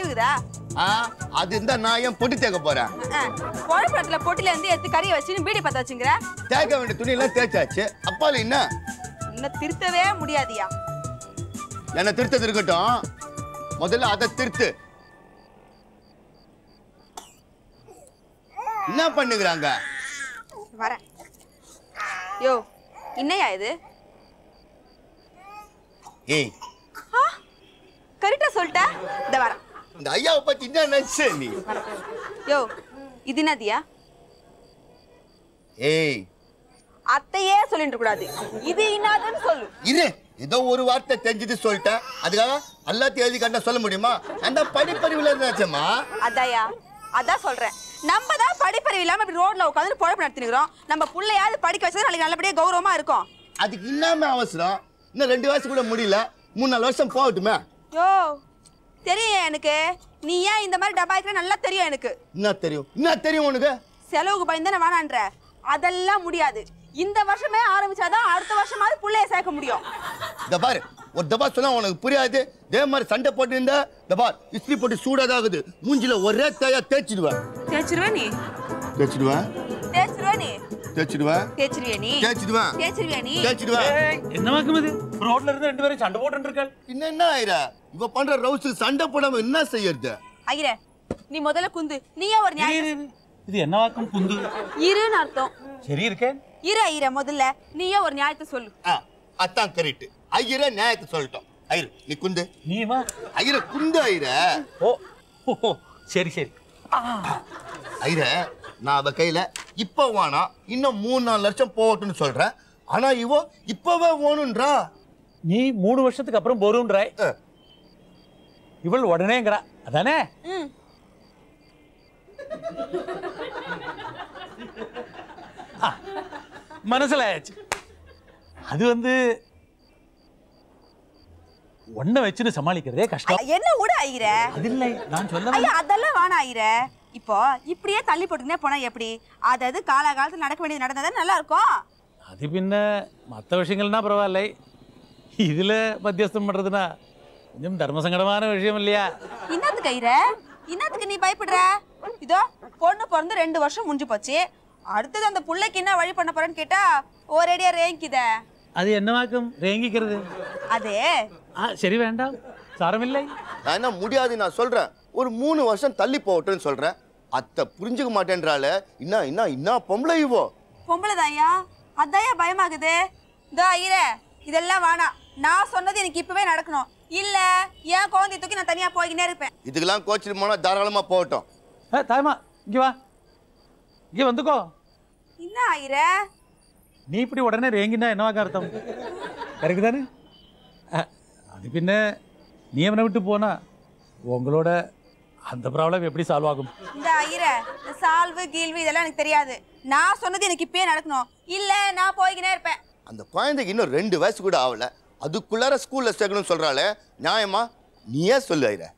இருக்குதா ஆ அது இருந்தா நான் ஏன் பொட்டி தேக்க போறேன் குழப்பத்துல பொட்டில இருந்து எடுத்து கறியை வச்சு பீடி பத்த வச்சுங்கிற தேய்க்க வேண்டிய துணி எல்லாம் தேய்ச்சாச்சு அப்பால என்ன இன்னும் திருத்தவே முடியாதியா என்ன திருத்தது இருக்கட்டும் முதல்ல அதை திருத்து என்ன பண்ணுகிறாங்க வரேன் யோ என்னையா இது ஏய் கரெக்டா சொல்லிட்ட இந்த வரேன் இந்த ஐயாவை பத்தி என்ன நினைச்ச நீ யோ இது என்னதியா ஏய் அத்தையே சொல்லிட்டு கூடாது இது இன்னாதுன்னு சொல்லு இரு ஏதோ ஒரு வார்த்தை தெரிஞ்சது சொல்லிட்டேன் அதுக்காக எல்லாத்தையும் எழுதி கண்டா சொல்ல முடியுமா அந்த படிப்பறிவுல இருந்தாச்சம்மா அதாயா அதான் சொல்றேன் நம்ம தான் படிப்பறிவு இல்லாம இப்படி ரோட்ல உட்காந்து பொழப்பு நடத்தினுக்கிறோம் நம்ம புள்ளையாவது படிக்க வச்சா நாளைக்கு நல்லபடியா கௌரவமா இருக்கும் அதுக்கு இன்னாம அவசரம் இன்னும் ரெண்டு வருஷம் கூட முடியல மூணு நாலு வருஷம் போகட்டுமே யோ தெரியும் எனக்கு நீ ஏன் இந்த மாதிரி டப்பா இருக்கிற நல்லா தெரியும் எனக்கு என்ன தெரியும் என்ன தெரியும் உனக்கு செலவுக்கு பயந்தானே வேணான்ற அதெல்லாம் முடியாது இந்த வருஷமே ஆரம்பிச்சாதான் அடுத்த வருஷமாவது புள்ளைய சேர்க்க முடியும் இந்த பாரு ஒரு தபா சொன்னா உனக்கு புரியாது இதே மாதிரி சண்டை போட்டு இருந்தா இந்த பார் இஸ்திரி போட்டு சூடாதாகுது மூஞ்சில ஒரே தேயா தேய்ச்சிடுவேன் தேய்ச்சிருவே நீ தேய்ச்சிடுவேன் தேய்ச்சிருவே நீ தேய்ச்சிடுவேன் தேய்ச்சிருவியா நீ தேய்ச்சிடுவேன் தேய்ச்சிருவியா நீ தேய்ச்சிடுவேன் என்ன வாக்கும் இது ரோட்ல இருந்து ரெண்டு பேரும் சண்டை போட்டு இருக்காள் இன்னும் என்ன ஆயிரா இவ பண்ற ரவுஸுக்கு சண்டை போடாம என்ன செய்யறது ஐயரே நீ முதல்ல குந்து நீயே ஒரு நியாயம் இது என்ன வாக்கும் குந்து இருன்னு அர்த்தம் சரி இருக்கேன் இரு ஐயரே முதல்ல நீயே ஒரு நியாயத்தை சொல்லு ஆ அதான் கரெக்ட் ஐயரே நியாயத்தை சொல்லிட்டோம் ஐயரு நீ குந்து நீ வா ஐயர குந்து ஐயர ஓ ஓ சரி சரி ஐயர நான் அவ கையில இப்ப வானா இன்னும் மூணு நாலு லட்சம் போகட்டும்னு சொல்றேன் ஆனா இவோ இப்பவே ஓணுன்றா நீ மூணு வருஷத்துக்கு அப்புறம் போருன்றாய் ஆ. இவள் உடனேங்கிறா அதானே ம் மனசுல ஆச்சு அது வந்து ஒன்ன வச்சுன்னு சமாளிக்கிறதே கஷ்டம் என்ன விட ஐயரே அது இல்லை நான் சொல்ல ஐயா அதெல்லாம் வேணாம் ஐயரே இப்போ இப்படியே தள்ளி போட்டுக்கினே போனா எப்படி அதாவது காலாகாலத்துல நடக்க வேண்டியது நடந்ததா நல்லா இருக்கும் அது பின்ன மற்ற விஷயங்கள்னா பரவாயில்லை இதுல மத்தியஸ்தம் பண்றதுன்னா கொஞ்சம் தர்மசங்கடமான விஷயம் இல்லையா இன்னத்துக்கு ஐயரே இன்னத்துக்கு நீ பயப்படுற இதோ பொண்ணு பிறந்து ரெண்டு வருஷம் முடிஞ்சு போச்சு அடுத்தது அந்த புள்ளைக்கு என்ன வழி பண்ண போறேன்னு கேட்டா ஒரேடியா ரேங்கிக்குதே அது என்னவாக்கும் ரேங்கிக்கிறது அதே ஆ சரி வேண்டாம் சாரமில்லை நான் என்ன முடியாது நான் சொல்றேன் ஒரு மூணு வருஷம் தள்ளி போகட்டும்னு சொல்றேன் அத்தை புரிஞ்சுக்க மாட்டேன்றால என்ன என்ன என்ன பொம்பளை இவோ பொம்பளை தாயா அதாயா பயமாகுது இதோ ஐயரே இதெல்லாம் வேணாம் நான் சொன்னது எனக்கு இப்பவே நடக்கணும் இல்ல என் குழந்தை தூக்கி நான் தனியா போய்கினே இருப்பேன் இதுக்கெல்லாம் கோச்சிட்டு போனா தாராளமா போகட்டும் ஏ தாயமா இங்கே வா இங்கே வந்துக்கோ என்ன ஐயரே நீ இப்படி உடனே ரேங்கினா என்னவாக்க அர்த்தம் கரெக்டு தானே ஆ, அது பின்ன நீ அவனை விட்டு போனா உங்களோட அந்த ப்ராப்ளம் எப்படி சால்வ் ஆகும் இந்த ஐயரே இந்த சால்வு கீழ்வு இதெல்லாம் எனக்கு தெரியாது நான் சொன்னது எனக்கு இப்பயே நடக்கணும் இல்ல நான் போய்கினே இருப்பேன் அந்த குழந்தைக்கு இன்னும் ரெண்டு வயசு கூட ஆகல அதுக்குள்ளார ஸ்கூல்ல சேர்க்கணும்னு சொல்றாளே நியாயமா நீயே சொல்லு ஐர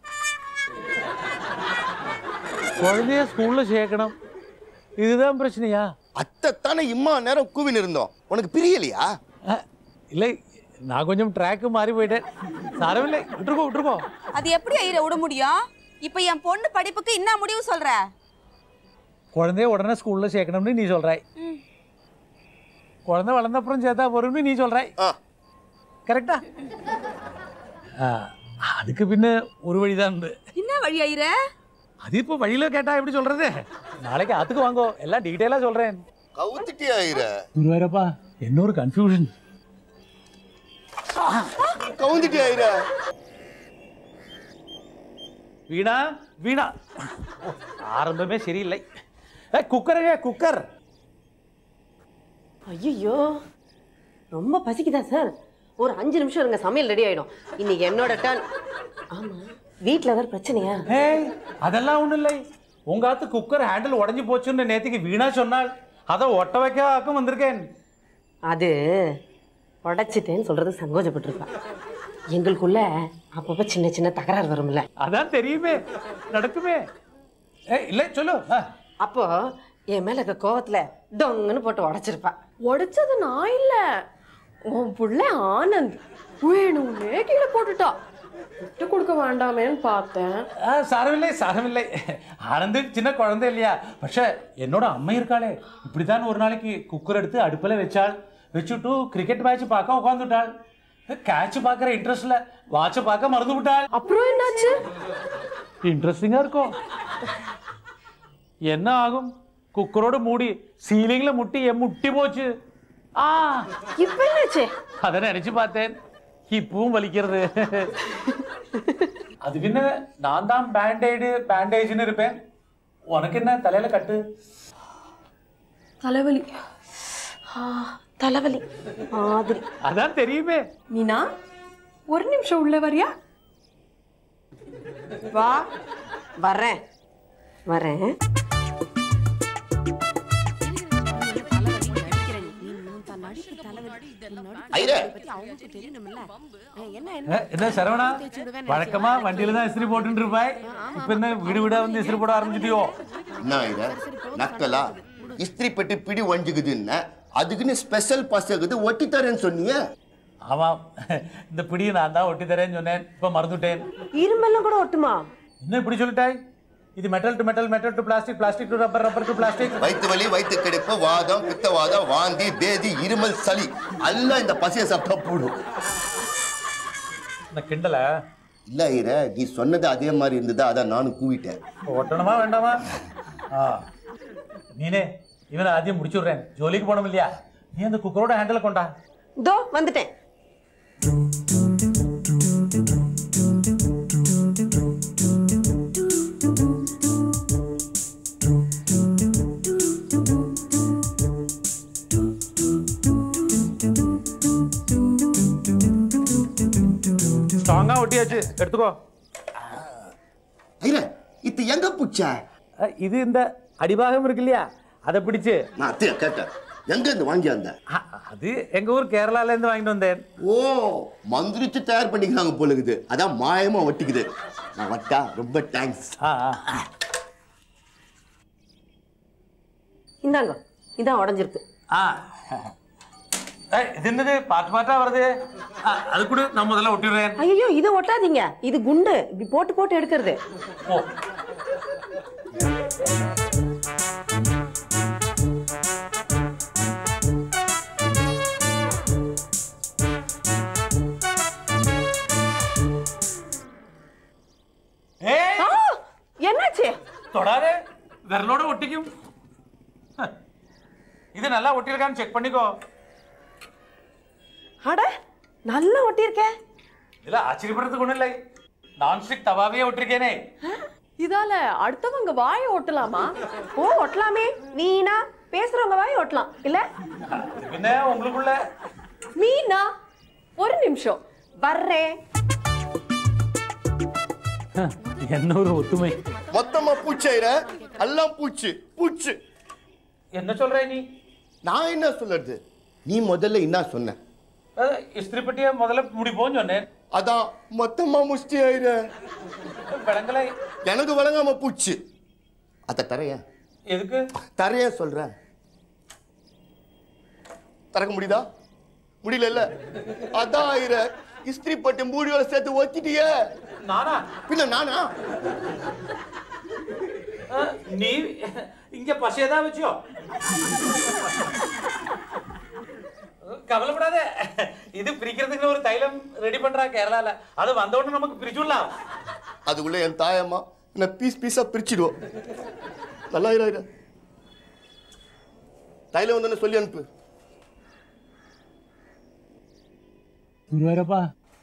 குழந்தைய ஸ்கூலில் சேர்க்கணும் இதுதான் பிரச்சனையா அத்தை தானே இம்மா நேரம் கூவின்னு இருந்தோம் உனக்கு பிரியலையா ஆ, இல்லை நான் கொஞ்சம் ட்ராக்கு மாறி போயிட்டேன் சாரமில்லை விட்டுருக்கோ விட்டுருக்கோ அது எப்படி ஐயரை விட முடியும் இப்ப என் பொண்ணு படிப்புக்கு என்ன முடிவு சொல்ற குழந்தைய உடனே ஸ்கூலில் சேர்க்கணும்னு நீ சொல்கிறாய் ம். குழந்தை வளர்ந்த அப்புறம் சேர்த்தா போறோம்னு நீ சொல்கிறாய் ஆ கரெக்டா ஆ, அதுக்கு பின்ன ஒரு வழிதான் உண்டு என்ன வழி ஐயரே அது இப்போ வழியில் கேட்டா எப்படி சொல்றது நாளைக்கு அதுக்கு வாங்கோ எல்லாம் டீட்டெயிலாக சொல்கிறேன் கவுத்துட்டியா ஐர குருவாரப்பா என்ன ஒரு கன்ஃபியூஷன் கவுந்துட்டியா ஐர வீணா வீணா ஓ, ஆரம்பமே சரியில்லை ஏ குக்கருங்க குக்கர் ஐயோ ரொம்ப பசிக்குதா சார் ஒரு அஞ்சு நிமிஷம் இருங்க சமையல் ரெடி ஆயிடும் இன்னைக்கு என்னோட டர்ன் ஆமா வீட்டில் ஏதாவது பிரச்சனையா ஏய் அதெல்லாம் ஒன்றும் இல்லை உங்க ஆத்து குக்கர் ஹேண்டில் உடஞ்சி போச்சுன்னு நேற்றுக்கு வீணா சொன்னாள் அதை ஒட்ட வைக்க ஆக்கம் வந்திருக்கேன் அது உடைச்சிட்டேன்னு சொல்றது சங்கோஜப்பட்டிருப்பா எங்களுக்குள்ள அப்பப்போ சின்ன சின்ன தகராறு வரும்ல அதான் தெரியுமே நடக்குமே ஏய் இல்லை சொல்லு ஆ. அப்போ என் மேல இருக்க கோவத்துல டொங்குன்னு போட்டு உடைச்சிருப்பா உடைச்சது நான் இல்ல உன் புள்ள ஆனந்த் வேணும்னே கீழே போட்டுட்டா விட்டு கொடுக்க வேண்டாமேன்னு பார்த்தேன் ஆ, சாரமில்லை சாரமில்லை ஆனந்து சின்ன குழந்தை இல்லையா പക്ഷേ என்னோட அம்மா இருக்காளே இப்படித்தான் ஒரு நாளைக்கு குக்கர் எடுத்து அடுப்பில் வச்சாள் வச்சுட்டு கிரிக்கெட் மேட்ச் பார்க்க உட்காந்துட்டாள் கேட்ச் பார்க்குற இன்ட்ரெஸ்ட்ல வாட்சை பார்க்க மறந்து விட்டாள் அப்புறம் என்னாச்சு இன்ட்ரெஸ்டிங்கா இருக்கும் என்ன ஆகும் குக்கரோட மூடி சீலிங்ல முட்டி என் முட்டி போச்சு ஆ இப்ப என்னாச்சு அதை நினைச்சு பார்த்தேன் இப்பவும் வலிக்கிறது அது பின்ன நான் தான் பேண்டேடு பேண்டேஜ்னு இருப்பேன் உனக்கு என்ன தலையில கட்டு தலைவலி ஆ, தலைவலி மாதிரி அதான் தெரியுமே மீனா ஒரு நிமிஷம் உள்ள வரியா வா வரேன் வரேன் ஐரே அஹ், என்ன சரவணா வழக்கமா வண்டியில தான் இஸ்திரி போட்டுட்டு இருப்பாய் இப்ப என்ன வீடு வீடா வந்து இஸ்திரி போட ஆரம்பிச்சிட்டியோ என்ன ஐரே நக்கலா இஸ்திரி பெட்டி பிடி வஞ்சுக்குதுன்னா அதுக்குன்னு ஸ்பெஷல் பசகுது ஒட்டி தரேன்னு சொன்னீங்க ஆமாம் இந்த பிடியை நான் தான் ஒட்டி தரேன்னு சொன்னேன் இப்ப மறந்துட்டேன் இரும்பெல்லாம் கூட ஒட்டுமா என்ன இப்படி சொல்லிட்டாய் இது metal to metal metal to plastic plastic to rubber rubber to plastic வயிற்று வலி வயிற்று கடுப்பு வாதம் பித்தவாதம் வாந்தி பேதி இருமல் சளி எல்லாம் இந்த பசியை சாப்பிட்டா போடும் இந்த கிண்டல இல்ல ஐர நீ சொன்னது அதே மாதிரி இருந்தது அதான் நானும் கூவிட்டேன் ஒட்டணுமா வேண்டாமா ஆ நீனே இவனை ஆദ്യം முடிச்சு விடுறேன் ஜோலிக்கு போனோம் இல்லையா நீ அந்த குக்கரோட ஹேண்டில் கொண்டா இதோ வந்துட்டேன் ஸ்ட்ராங்கா ஒட்டியாச்சு எடுத்துக்கோ ஐர இது எங்க புச்ச அஹ், இது இந்த அடிபாகம் இருக்கு இல்லையா அதை பிடிச்சு நான் அத்தைய கேட்டேன் எங்க இருந்து வாங்கி வந்த அ- அது எங்க ஊர் கேரளால இருந்து வாங்கிட்டு வந்தேன் ஓ மந்திரிச்சு தயார் பண்ணிக்கிறாங்க போல இருக்குது அதான் மாயமா ஒட்டிக்குது நான் வட்டா ரொம்ப தேங்க்ஸ் ஆ ஆ. இந்தாங்க இதான் உடஞ்சிருக்கு ஆ ஏய், இது என்னது பாட்டு பாட்டா வருது ஆ, அது கூட நான் முதல்ல ஒட்டிடுறேன் ஐயோ இதை ஒட்டாதீங்க இது குண்டு இப்படி போட்டு போட்டு எடுக்கிறது ஓ ஏய் ஆ, என்னாச்சு தொடாதே விரலோட ஒட்டிக்கும் ஹ. இது நல்லா ஒட்டியிருக்கான்னு செக் பண்ணிக்கோ அட நல்லா ஒட்டியிருக்கே இதுல ஆச்சரியப்படுறதுக்கு ஒண்ணும் இல்லை நான்ஸ்டிக் தவாவே ஒட்டிருக்கேனே இதால அடுத்தவங்க வாயை ஓட்டலாமா ஓ ஒட்டலாமே வீணா பேசுறவங்க வாய் ஒட்டலாம் இல்ல அது பின்ன உங்களுக்குள்ள மீனா ஒரு நிமிஷம் வர்றேன் ஹ, என்ன ஒரு ஒத்துமை மொத்தமா பூச்சி ஐர எல்லாம் பூச்சி பூச்சி என்ன சொல்ற நீ நான் என்ன சொல்றது நீ முதல்ல என்ன சொன்ன அஹ், இஸ்திரி பெட்டியை முதல்ல முடிப்போன்னு சொன்னேன் அதான் மொத்தமா முஷ்டி ஐர விளங்கலை எனக்கு வழங்காம பூச்சி அத தரையன் எதுக்கு தரையன் சொல்றேன் திறக்க முடியுதா முடியல அதான் ஐர இஸ்திரி பட்டு மூடியோட சேர்த்து ஒத்திட்டியே நானா பின்ன நானா அஹ், நீ இங்க பசையதான் வச்சியோ கவலைப்படாத இது பிரிக்கிறதுக்கு ஒரு தைலம் ரெடி பண்றா கேரளால அது வந்த உடனே நமக்கு பிரிச்சுடலாம் அதுக்குள்ள என் தாயம்மா என்ன பீஸ் பீஸா பிரிச்சிடுவோம் நல்லா இரு இரு. தைலம் வந்தோன்னு சொல்லி அனுப்பு குருவாரப்பா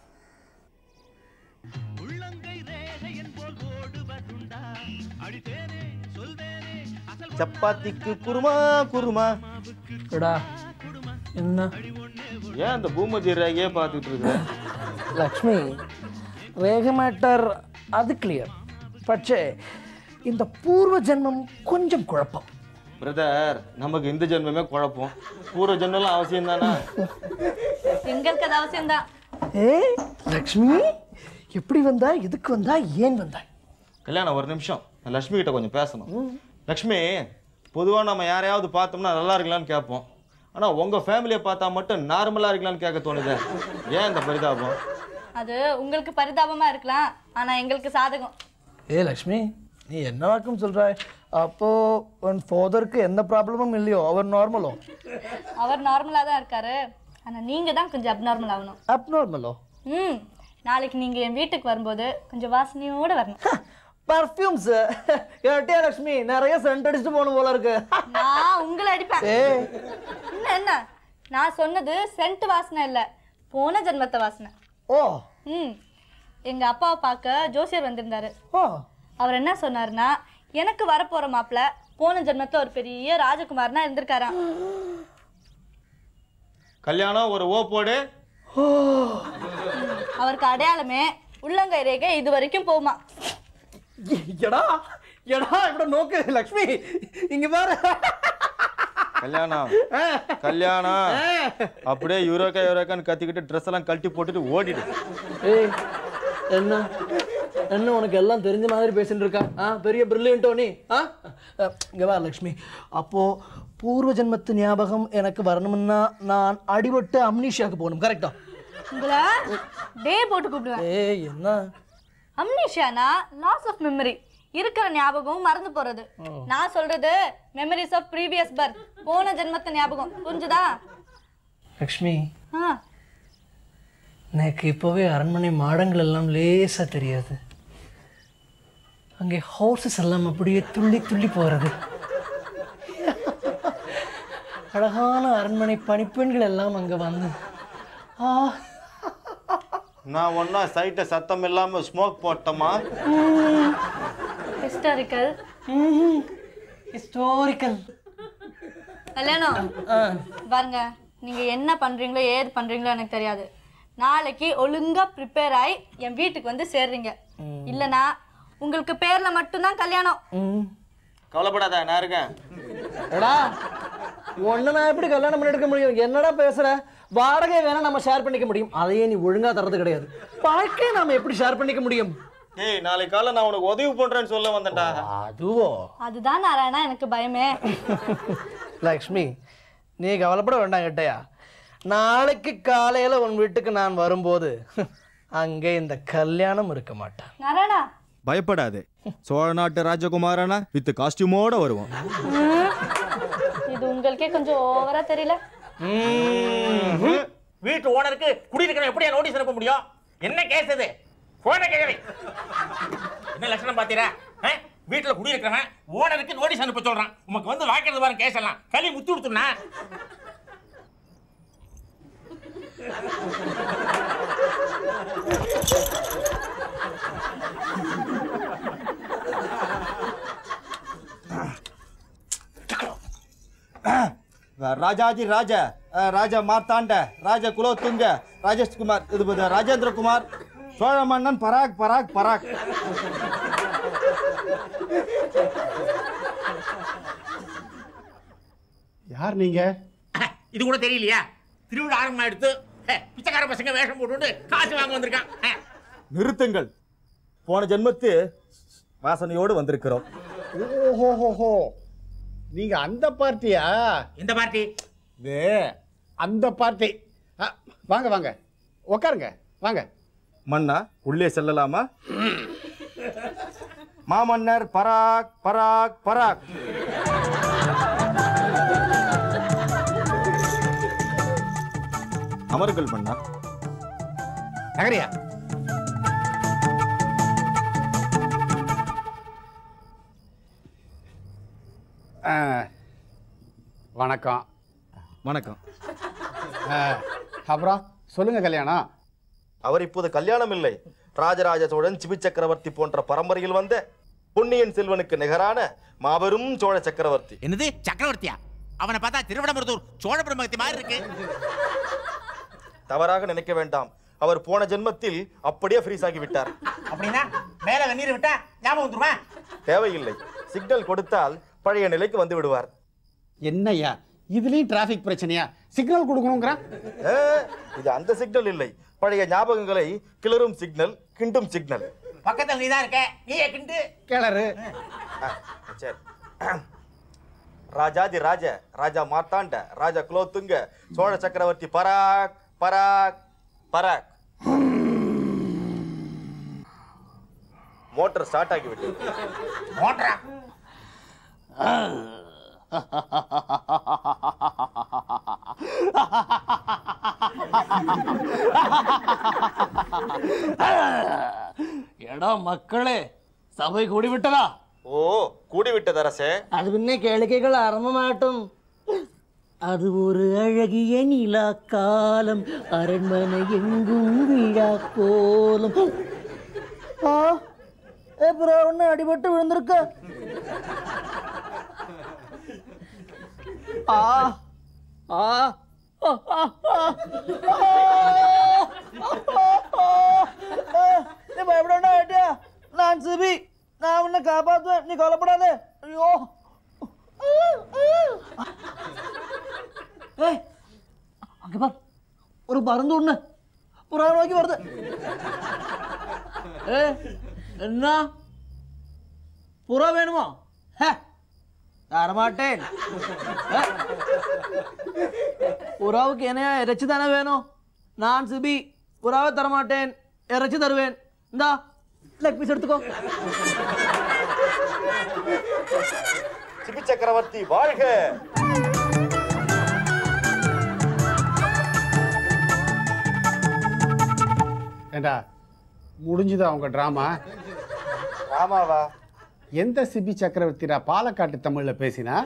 சப்பாத்திக்கு குருமா குருமா എടാ ഇന്ന് ஏன் அந்த பூமதி ரேகையே பார்த்துட்டு இருக்க ലക്ഷ്മി രേഖ മാറ്റർ അത് ക്ലിയർ പക്ഷേ இந்த பூர்வ ஜென்மம் கொஞ்சம் குழப்பம் பிரதர் நமக்கு இந்த ஜென்மமே குழப்பம் பூர்வ ஜென்மம்லாம் அவசியம் தானே எங்களுக்கு அது அவசியம்தான் ஏ லக்ஷ்மி எப்படி வந்தா எதுக்கு வந்தா ஏன் வந்தாய் கல்யாணம் ஒரு நிமிஷம் நான் லக்ஷ்மி கிட்ட கொஞ்சம் பேசணும் லக்ஷ்மி பொதுவாக நம்ம யாரையாவது பார்த்தோம்னா நல்லா இருக்கலாம்னு கேட்போம் ஆனால் உங்கள் ஃபேமிலியை பார்த்தா மட்டும் நார்மலாக இருக்கலாம்னு கேட்க தோணுது ஏன் இந்த பரிதாபம் அது உங்களுக்கு பரிதாபமா இருக்கலாம் ஆனா எங்களுக்கு சாதகம் ஏ லக்ஷ்மி நீ என்ன வாக்கும் சொல்றாய் அப்போ உன் ஃபாதருக்கு எந்த ப்ராப்ளமும் இல்லையோ அவர் நார்மலோ அவர் நார்மலா தான் இருக்காரு ஆனா நீங்க தான் கொஞ்சம் அப்நார்மல் ஆகணும் அப்நார்மலோ ம் நாளைக்கு நீங்க என் வீட்டுக்கு வரும்போது கொஞ்சம் வாசனையோட வரணும் பர்ஃப்யூம்ஸ் கேட்டியா லக்ஷ்மி நிறைய சென்ட் அடிச்சுட்டு போகணும் போல இருக்கு நான் உங்களை அடிப்பேன் ஏ என்ன என்ன நான் சொன்னது சென்ட் வாசனை இல்ல போன ஜென்மத்த வாசனை ஓ ம் எங்க அப்பாவை பார்க்க ஜோசியர் வந்திருந்தாரு ஓ அவர் என்ன சொன்னாருன்னா எனக்கு வரப்போற மாப்பிள்ள போன ஜென்மத்துல ஒரு பெரிய ராஜகுமாரனா இருந்திருக்காராம் கல்யாணம் ஒரு ஓ போடு அவருக்கு அடையாளமே உள்ளங்கை ரேகை இது வரைக்கும் போகுமா எடா எடா இப்படி நோக்கு லக்ஷ்மி இங்க பாரு கல்யாணம் கல்யாணம் அப்படியே யூரோக்கா யூரோக்கான்னு கத்திக்கிட்டு ட்ரெஸ் எல்லாம் கழட்டி போட்டுட்டு ஓடிடு ஏய் என்ன என்ன உனக்கு எல்லாம் தெரிஞ்ச மாதிரி பேசிட்டு இருக்கா ஆ பெரிய பிரில்லியன்ட்டோ நீ ஆ அஹ், இங்க வா லக்ஷ்மி அப்போ பூர்வ ஜென்மத்து ஞாபகம் எனக்கு வரணும்னா நான் அடிபட்டு அம்னீஷியாக்கு போகணும் கரெக்டா உங்களை டே போட்டு கூப்பிடுவேன் ஏய் என்ன அம்னிஷியானா லாஸ் ஆஃப் மெமரி இருக்கிற ஞாபகம் மறந்து போறது நான் சொல்றது மெமரிஸ் ஆஃப் ப்ரீவியஸ் பர்த் போன ஜென்மத்து ஞாபகம் புரிஞ்சுதா லக்ஷ்மி ஆ எனக்கு இப்போவே அரண்மனை மாடங்கள் எல்லாம் லேசாக தெரியாது அங்கே ஹார்சஸ் எல்லாம் அப்படியே துள்ளி துள்ளி போகிறது அழகான அரண்மனை பணிப்பெண்கள் எல்லாம் அங்கே வந்து ஆ நான் ஒன்னா சைட்டை சத்தம் இல்லாம ஸ்மோக் போட்டோமா ஹிஸ்டாரிக்கல் ஹிஸ்டாரிக்கல் கல்யாணம் பாருங்க நீங்க என்ன பண்றீங்களோ ஏது பண்றீங்களோ எனக்கு தெரியாது நாளைக்கு ஒழுங்கா ப்ரிப்பேர் ஆகி என் வீட்டுக்கு வந்து சேர்றீங்க இல்லனா உங்களுக்கு பேர்ல மட்டும்தான் கல்யாணம் கவலைப்படாத நான் இருக்கேன் எடா ஒன்று நான் எப்படி கல்யாணம் பண்ணி எடுக்க முடியும் என்னடா பேசுற வாடகை வேணா நம்ம ஷேர் பண்ணிக்க முடியும் அதையே நீ ஒழுங்கா தரது கிடையாது வாழ்க்கையை நாம எப்படி ஷேர் பண்ணிக்க முடியும் ஏய் நாளைக்கு காலை நான் உனக்கு உதவி பண்றேன்னு சொல்ல வந்தேன்டா அதுவோ அதுதான் நாராயணா எனக்கு பயமே லக்ஷ்மி நீ கவலைப்பட வேண்டாம் கிட்டையா நாளைக்கு காலையில உன் வீட்டுக்கு நான் வரும்போது அங்கே இந்த கல்யாணம் இருக்க மாட்டான் நாராயணா பயப்படாதே சோழ நாட்டு ராஜகுமாரனா வித் காஸ்டியூமோட வருவோம் இது உங்களுக்கே கொஞ்சம் ஓவரா தெரியல வீட்டு ஓனருக்கு குடியிருக்கிற எப்படியா நோட்டீஸ் அனுப்ப முடியும் என்ன கேஸ் இது போன கேள்வி என்ன லட்சணம் பாத்தீரா ஆ? வீட்டுல குடியிருக்கிறவன் ஓனருக்கு நோட்டீஸ் அனுப்ப சொல்றான் உமக்கு வந்து வாக்கிறது பாருங்க கேஸ் எல்லாம் களி முத்து கொடுத்துனா ராஜாஜி ராஜ அஹ், ராஜா மார்த்தாண்ட ராஜ குலோத்துங்க ராஜேஷ் குமார் இது பது- ராஜேந்திர குமார் சோழ மன்னன் பராக் பராக் பராக் யார் நீங்க இது கூட தெரியலையா திருவிழா ஆரம்பம் எடுத்து பிச்சைக்கார பசங்க வேஷம் போட்டு காசு வாங்க வந்திருக்கான் ஆ. நிறுத்துங்கள் போன ஜென்மத்து வாசனையோடு வந்திருக்கிறோம் ஓஹோஹோஹோ நீங்க அந்த பார்ட்டியா இந்த பார்ட்டி இது அந்த பார்ட்டி அ, வாங்க வாங்க உட்காருங்க வாங்க மன்னா உள்ளே செல்லலாமா மாமன்னர் பராக் பராக் பராக் அமர்கள் மன்னா நகரியா ஆ, வணக்கம் வணக்கம் ஆ, அப்புறம் சொல்லுங்க கல்யாணம் அவர் இப்போது கல்யாணம் இல்லை ராஜராஜ சோழன் சிபி சக்கரவர்த்தி போன்ற பரம்பரையில் வந்த பொன்னியின் செல்வனுக்கு நிகரான மாபெரும் சோழ சக்கரவர்த்தி என்னது சக்கரவர்த்தியா அவனை பார்த்தா திருவிடமருதூர் சோழ பிரம்மத்தி மாதிரி இருக்கு தவறாக நினைக்க வேண்டாம் அவர் போன ஜென்மத்தில் அப்படியே ஃப்ரீஸ் ஆகி விட்டார் அப்படின்னா மேல வெந்நீர் விட்டா ஞாபகம் வந்துருமா தேவையில்லை சிக்னல் கொடுத்தால் பழைய நிலைக்கு வந்து விடுவார் என்னய்யா இதுலயும் டிராஃபிக் பிரச்சனையா சிக்னல் கொடுக்கணுங்கிறான் ஏ, இது அந்த சிக்னல் இல்லை பழைய ஞாபகங்களை கிளறும் சிக்னல் கிண்டும் சிக்னல் பக்கத்துல நீ தான் இருக்க நீயே கிண்டு கிளறு ஆ, சரி ராஜாதி ராஜ ராஜா மார்த்தாண்ட ராஜா குலோத்துங்க சோழ சக்கரவர்த்தி பராக் பராக் பராக் மோட்டார் ஸ்டார்ட் ஆகி விட்டு மோட்டரா എടാ മക്കളെ സഭ കൂടി വിട്ടതാ ஓ கூடி விட்டது அரசே അത് പിന്നെ കേളിക്കകൾ അറമമാട്ടും அது ஒரு அழகிய நிலாக்காலம் அரண்மனை எங்கும் விழாக்கோலம் ஆ ஏ புறா ஒன்று அடிபட்டு விழுந்திருக்க ஆ ஆ ஆ, ஆ, ஆ, ஆ. நீ பயப்பட வேண்டியா நான் சிபி நான் உன்னை காப்பாத்துவேன் நீ கொல்லப்படாத ஐயோ ஏய் அங்க பார் ஒரு பறந்து ஒண்ணு புறா நோக்கி வருது ஏ என்ன புறா வேணுமா ஹே, தரமாட்டேன் ஏ, புறாவுக்கு என்னையா இறைச்சி தானே வேணும் நான் சிபி புறாவை தரமாட்டேன் இறைச்சி தருவேன் இந்தா லெக் பீஸ் எடுத்துக்கோ சிபி சக்கரவர்த்தி வாழ்க ஏண்டா முடிஞ்சுதா உங்க டிராமா ராமாவா எந்த சிபி சக்கரவர்த்திடா பாலக்காட்டு தமிழ்ல பேசினா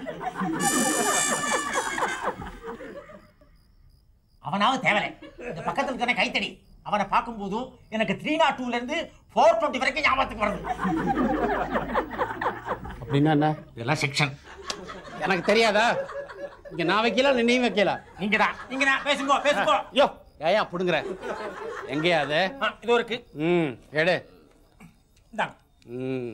அவனாவது தேவலை இந்த பக்கத்துல இருக்கானே கைத்தடி அவனை பார்க்கும்போதும் எனக்கு த்ரீ நாட் டூல இருந்து ஃபோர் டுவெண்ட்டி வரைக்கும் ஞாபகத்துக்கு வருது அப்படின்னா என்ன இதெல்லாம் செக்ஷன் எனக்கு தெரியாதா இங்க நான் வைக்கல இல்ல நீ வைக்கல நீங்க தான் நீங்க தான் பேசுங்க பேசுங்க யோ ஏயா புடுங்குற எங்கேயா அது ஆ, இதோ இருக்கு ம் எடு இந்தாங்க ம்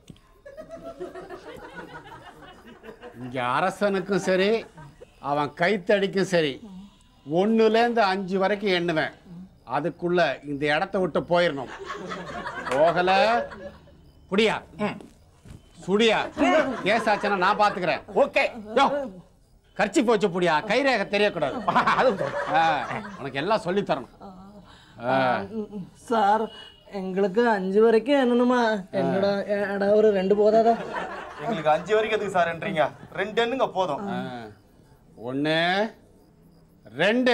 இங்க அரசனுக்கும் சரி அவன் கைத்தடிக்கும் சரி ஒண்ணுலேருந்து அஞ்சு வரைக்கும் எண்ணுவேன் அதுக்குள்ள இந்த இடத்த விட்டு போயிடணும் போகல புடியா சுடியா கேஸ் ஆச்சுன்னா நான் பாத்துக்கிறேன் ஓகே யோ கர்ச்சி போச்சு புடியா கைரேகை தெரியக்கூடாது ஆ, உனக்கு எல்லாம் சொல்லி தரணும் ஆ. சார் எங்களுக்கு அஞ்சு வரைக்கும் என்னணுமா என்னடா ஏடா ஒரு ரெண்டு போதாதா எங்களுக்கு அஞ்சு வரைக்கும் எதுக்கு சார்ன்றீங்க ரெண்டு எண்ணுங்க போதும் ஆ. ஒண்ணு ரெண்டு